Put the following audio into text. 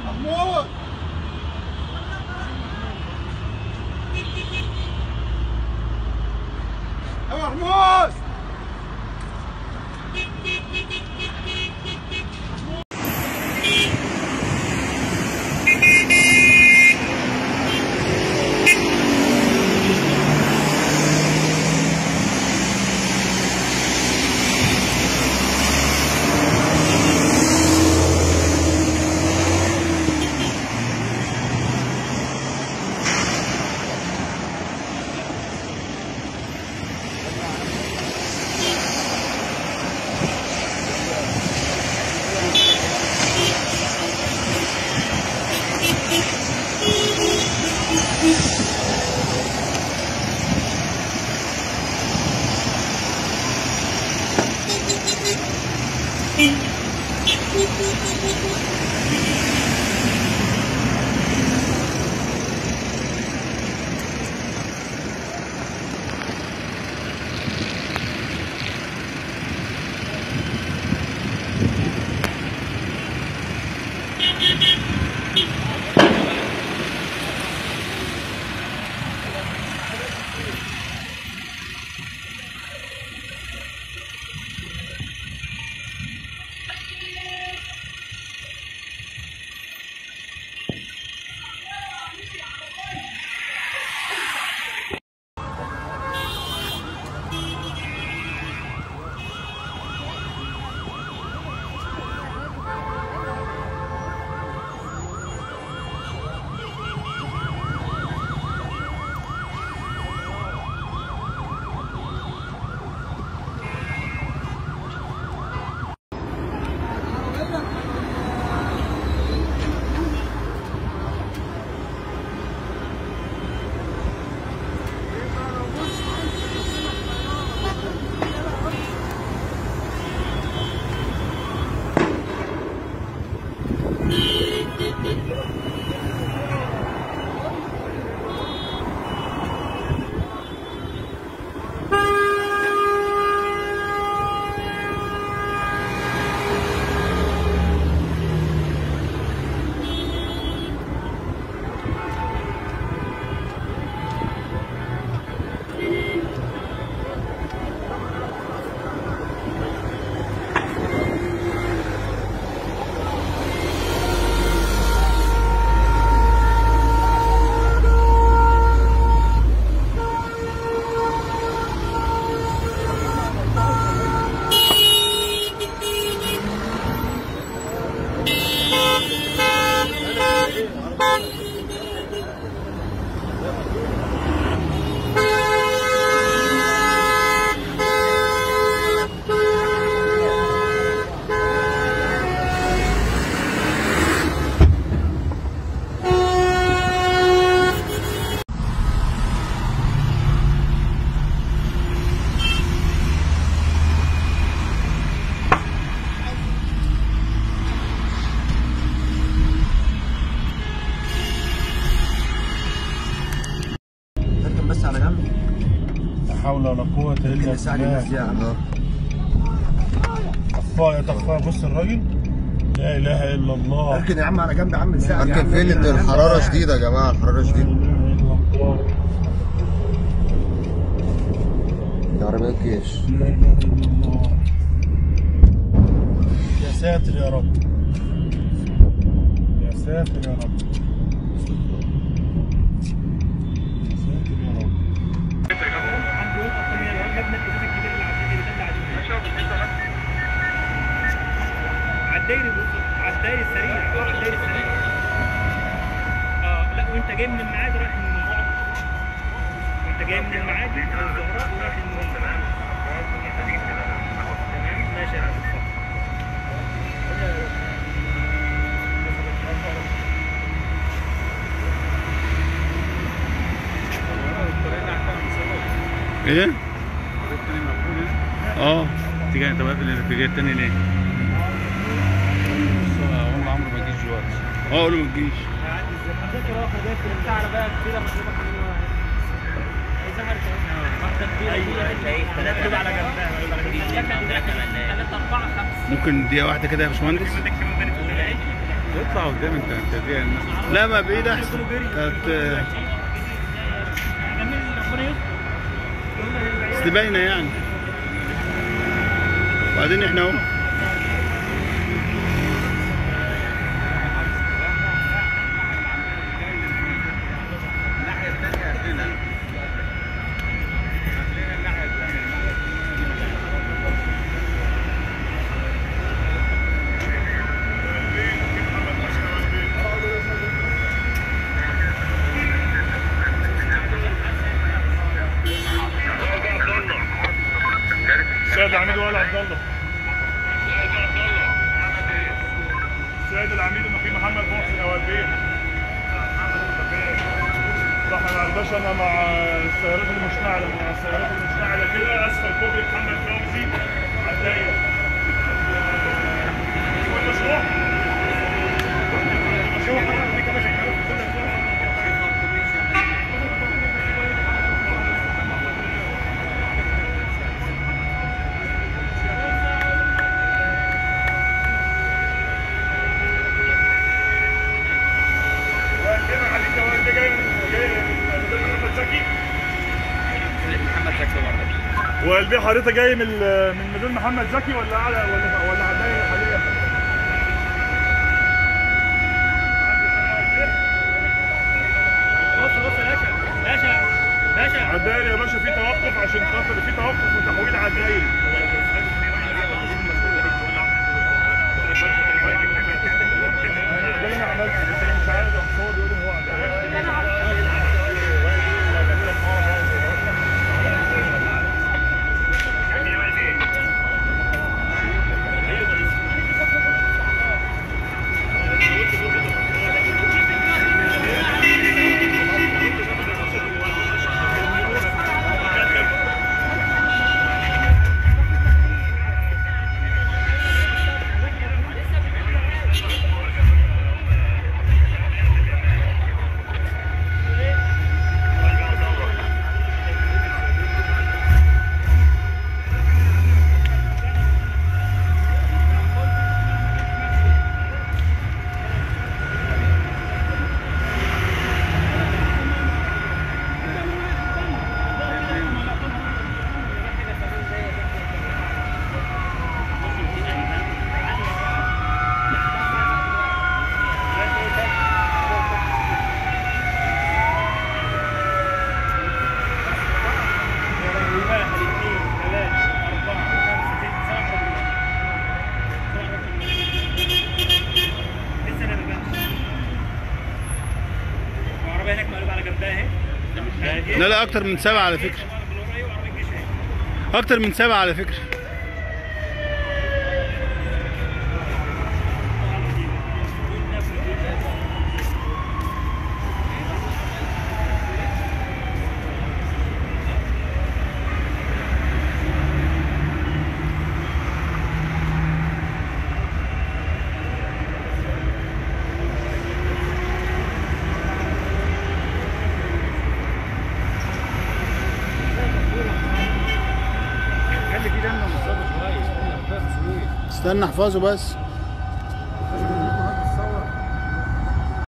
محمود يا محمود اركن بس على جنب لا حول ولا قوة إلا يمكن يساعد الناس دي بالله يا عم طفاء يا طفاء بص الراجل لا إله إلا الله اركن يا عم على جنب يا عم نساعد يا اركن عم. فين ده الحرارة شديدة يا جماعة الحرارة لا شديدة إله إلا الله دي عربية جيش لا إله إلا الله يا ساتر يا رب يا ساتر يا رب يا ساتر يا رب على الدايري بص على الدايري السريع اه على الدايري السريع اه لا وانت جاي من المعادي رايح من المعادي وانت جاي من المعادي او الزهراء رايح من المعادي تمام ماشي يا عم ايه؟ اه اتجاه طب قافل الاتجاه التاني ليه؟ اقول لعمرو ما يجيش دلوقتي اه قول له ما تجيش ايوه على جنبها ممكن دقيقة واحدة كده يا باشمهندس تكتب اطلع قدام انت انت دي الناس لا ما بعيد احسن كانت آه، اصل باينه يعني وبعدين احنا اهو السيد العميد وائل عبد الله السيد العميد المقيم محمد محسن اوابيه صح انا على الباشا انا مع السيارات المشتعله مع السيارات المشتعله كده اسفل كوبري محمد فوزي على الدايره كل مشروع مشروع حضرتك بيك يا باشا كل مشروع وقدنا عليك يا ولد جاي من جاي من مدير محمد زكي محمد زكي برضه والبيه حضرتك جاي من من مدير محمد زكي ولا على ولا ولا على الدايره حاليا؟ بص بص يا باشا باشا باشا على الدايره يا باشا في توقف عشان خاطر في توقف وتحويل على الدايره ده اللي انا عملته بس انا مش عارف اصل هو بيقول ان هو على الدايره واحد اثنين ثلاثة أربعة خمسة ستة سبعة لسه أنا ببنش العربية هناك مقلوبة على جنبها أهي لا لا اكتر من سبعه على فكره اكتر من سبعه على فكره استنى احفظه بس